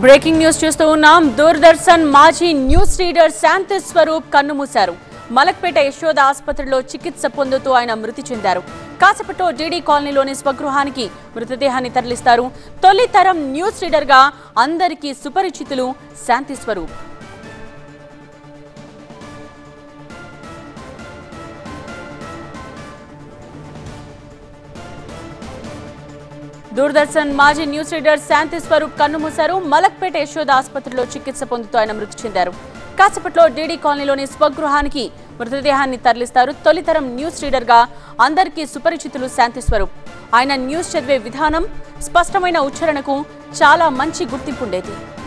breaking news చూస్తూ ఉన్నాం దూరదర్శన్ మాజీ న్యూస్ రీడర్ శాంతి స్వరూప్ కన్నుమూశారు మలక్పేట యశోద ఆసుపత్రిలో చికిత్స పొందుతూ ఆయన మృతి చెందారు కాసేపట్లో డీడీ కాలనీలోని స్వగృహానికి మృతదేహాన్ని తరలిస్తారు తొలి తరం న్యూస్ రీడర్ గా అందరికీ సుపరిచితులు శాంతి స్వరూప్ దూరదర్శన్ మాజీ న్యూస్ రీడర్ శాంతి స్వరూప్ కన్నుమూశారు మలక్పేట యశోద ఆసుపత్రిలో చికిత్స పొందుతూ ఆయన మృతి చెందారు కాసేపట్లో డీడీ కాలనీలోని స్వగృహానికి మృతదేహాన్ని తరలిస్తారు తొలితరం న్యూస్ రీడర్ గా అందరికీ సుపరిచితులు శాంతి స్వరూప్ ఆయన న్యూస్ చదివే విధానం స్పష్టమైన ఉచ్చారణకు చాలా మంచి గుర్తింపు ఉండేది